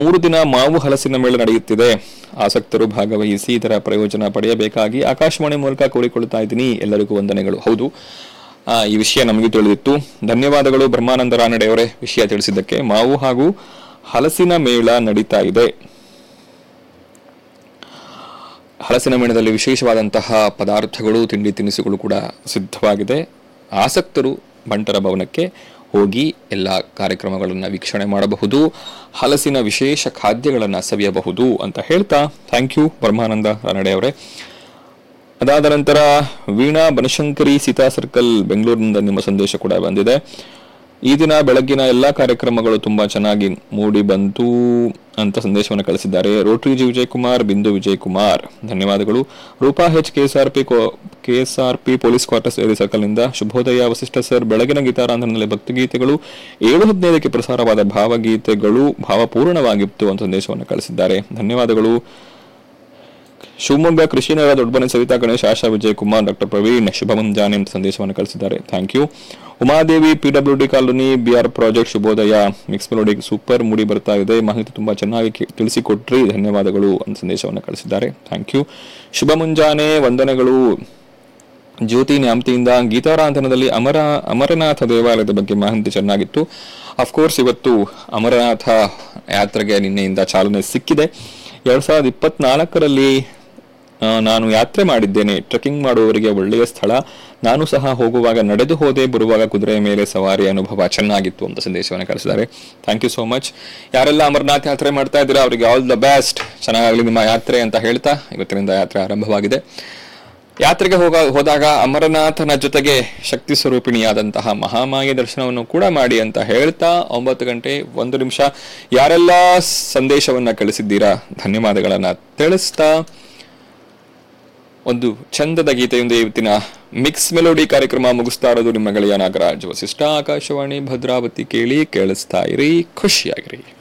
ಮೂರು ದಿನ ಮಾವು ಹಲಸಿನ ಮೇಳ ನಡೆಯುತ್ತಿದೆ ಆಸಕ್ತರು ಭಾಗವಹಿಸಿ ಇದರ ಪ್ರಯೋಜನ ಪಡೆಯಬೇಕಾಗಿ ಆಕಾಶವಾಣಿ ಮೂಲಕ ಕೋರಿಕೊಳ್ತಾ ಇದ್ದೀನಿ ಎಲ್ಲರಿಗೂ ವಂದನೆಗಳು ಹೌದು ಆ, ಈ ವಿಷಯ ನಮಗೂ ತಿಳಿದಿತ್ತು ಧನ್ಯವಾದಗಳು ಬ್ರಹ್ಮಾನಂದ ರಾನಡೆಯವರೇ ವಿಷಯ ತಿಳಿಸಿದ್ದಕ್ಕೆ ಮಾವು ಹಾಗೂ ಹಲಸಿನ ಮೇಳ ನಡೀತಾ ಇದೆ ಹಲಸಿನ ಮೇಳದಲ್ಲಿ ವಿಶೇಷವಾದಂತಹ ಪದಾರ್ಥಗಳು ತಿಂಡಿ ತಿನಿಸುಗಳು ಕೂಡ ಸಿದ್ಧವಾಗಿದೆ ಆಸಕ್ತರು ಬಂಟರ ಭವನಕ್ಕೆ ಹೋಗಿ ಎಲ್ಲ ಕಾರ್ಯಕ್ರಮಗಳನ್ನು ವೀಕ್ಷಣೆ ಮಾಡಬಹುದು ಹಲಸಿನ ವಿಶೇಷ ಖಾದ್ಯಗಳನ್ನು ಸವಿಯಬಹುದು ಅಂತ ಹೇಳ್ತಾ ಥ್ಯಾಂಕ್ ಯು ಬ್ರಹ್ಮಾನಂದ ರಾನಡೆ ಅವರೇ ಅದಾದ ನಂತರ ವೀಣಾ ಬನಶಂಕರಿ ಸೀತಾ ಸರ್ಕಲ್ ಬೆಂಗಳೂರಿನಿಂದ ನಿಮ್ಮ ಸಂದೇಶ ಕೂಡ ಬಂದಿದೆ ಈ ದಿನ ಬೆಳಗ್ಗಿನ ಎಲ್ಲಾ ಕಾರ್ಯಕ್ರಮಗಳು ತುಂಬಾ ಚೆನ್ನಾಗಿ ಮೂಡಿ ಬಂತು ಅಂತ ಸಂದೇಶವನ್ನು ಕಳಿಸಿದ್ದಾರೆ ರೋಟರಿ ಜಿ ವಿಜಯಕುಮಾರ್ ಬಿಂದು ವಿಜಯಕುಮಾರ್ ಧನ್ಯವಾದಗಳು Rupa H KSRP KSRP police quarters ಏರಿ ಸರ್ಕಲ್ನಿಂದ ಶುಭೋದಯ ವಸಿಷ್ಠ ಸರ್ ಬೆಳಗಿನ ಗೀತಾರಾಧನೆಯಲ್ಲಿ ಭಕ್ತಿಗೀತೆಗಳು ಏಳು ಹದಿನೈದಕ್ಕೆ ಪ್ರಸಾರವಾದ ಭಾವಗೀತೆಗಳು ಭಾವಪೂರ್ಣವಾಗಿತ್ತು ಅಂತ ಸಂದೇಶವನ್ನು ಕಳಿಸಿದ್ದಾರೆ ಧನ್ಯವಾದಗಳು ಶಿವಮೊಗ್ಗ ಕೃಷಿನಗರ ದೊಡ್ಡಬನೆ ಸವಿತಾ ಗಣೇಶ್ ಆಶಾ ವಿಜಯ್ ಕುಮಾರ್ ಡಾಕ್ಟರ್ ಪ್ರವೀಣ್ ಶುಭ ಮುಂಜಾನೆ ಅಂತ ಸಂದೇಶವನ್ನು ಕಳಿಸಿದ್ದಾರೆ thank you Umadevi PW D colony BR project ಶುಭೋದಯ ಮಿಕ್ಸ್ ಮೆಲೋಡಿ ಸೂಪರ್ ಮೂಡಿ ಬರ್ತಾ ಇದೆ ಮಾಹಿತಿ ತುಂಬಾ ಚೆನ್ನಾಗಿ ಕೇ- ತಿಳಿಸಿಕೊಟ್ರಿ ಧನ್ಯವಾದಗಳು ಅಂತ ಸಂದೇಶವನ್ನು ಕಳಿಸಿದ್ದಾರೆ ಥ್ಯಾಂಕ್ ಯು ಶುಭ ಮುಂಜಾನೆ ವಂದನೆಗಳು ಜ್ಯೋತಿ ನ್ಯಾಮತಿಯಿಂದ ಗೀತಾರಾಧನದಲ್ಲಿ ಅಮರ ಅಮರನಾಥ ದೇವಾಲಯದ ಬಗ್ಗೆ ಮಾಹಿತಿ ಚೆನ್ನಾಗಿತ್ತು ಅಫ್ಕೋರ್ಸ್ ಇವತ್ತು ಅಮರನಾಥ ಯಾತ್ರೆಗೆ ನಿನ್ನೆಯಿಂದ ಚಾಲನೆ ಸಿಕ್ಕಿದೆ ಎರಡ್ ಸಾವಿರದ ಇಪ್ಪತ್ನಾಲ್ಕರಲ್ಲಿ ಆ, ನಾನು ಯಾತ್ರೆ ಮಾಡಿದ್ದೇನೆ ಟ್ರೆಕಿಂಗ್ ಮಾಡುವವರಿಗೆ ಒಳ್ಳೆಯ ಸ್ಥಳ ನಾನು ಸಹ ಹೋಗುವಾಗ ನಡೆದು ಹೋದೆ ಬರುವಾಗ ಕುದುರೆಯ ಮೇಲೆ ಸವಾರಿ ಅನುಭವ ಚೆನ್ನಾಗಿತ್ತು ಅಂತ ಸಂದೇಶವನ್ನು ಕಳಿಸಿದ್ದಾರೆ ಥ್ಯಾಂಕ್ ಯು ಸೋ ಮಚ್ ಯಾರೆಲ್ಲ ಅಮರನಾಥ್ ಯಾತ್ರೆ ಮಾಡ್ತಾ ಇದ್ದೀರಾ ಅವರಿಗೆ ಆಲ್ ದ ಬೆಸ್ಟ್ ಚೆನ್ನಾಗಲಿ ನಿಮ್ಮ ಯಾತ್ರೆ ಅಂತ ಹೇಳ್ತಾ ಇವತ್ತಿನಿಂದ ಯಾತ್ರೆ ಆರಂಭವಾಗಿದೆ ಯಾತ್ರೆಗೆ ಹೋಗ ಹೋದಾಗ ಅಮರನಾಥನ ಜೊತೆಗೆ ಶಕ್ತಿ ಸ್ವರೂಪಿಣಿಯಾದಂತಹ ಮಹಾಮಾಯಿ ದರ್ಶನವನ್ನು ಕೂಡ ಮಾಡಿ ಅಂತ ಹೇಳ್ತಾ ಒಂಬತ್ತು ಗಂಟೆ ಒಂದು ನಿಮಿಷ ಯಾರೆಲ್ಲ ಸಂದೇಶವನ್ನ ಕಳಿಸಿದ್ದೀರಾ ಧನ್ಯವಾದಗಳನ್ನ ತಿಳಿಸ್ತಾ ಒಂದು ಚಂದದ ಗೀತೆಯೊಂದೇ ಇವತ್ತಿನ ಮಿಕ್ಸ್ ಮೆಲೋಡಿ ಕಾರ್ಯಕ್ರಮ ಮುಗಿಸ್ತಾ ಇರೋದು ನಿಮ್ಮ ಗೆಳೆಯ ನಾಗರಾಜ್ ವಸಿಷ್ಠ ಆಕಾಶವಾಣಿ ಭದ್ರಾವತಿ ಕೇಳಿ ಕೇಳಿಸ್ತಾ ಇರಿ ಖುಷಿಯಾಗಿರಿ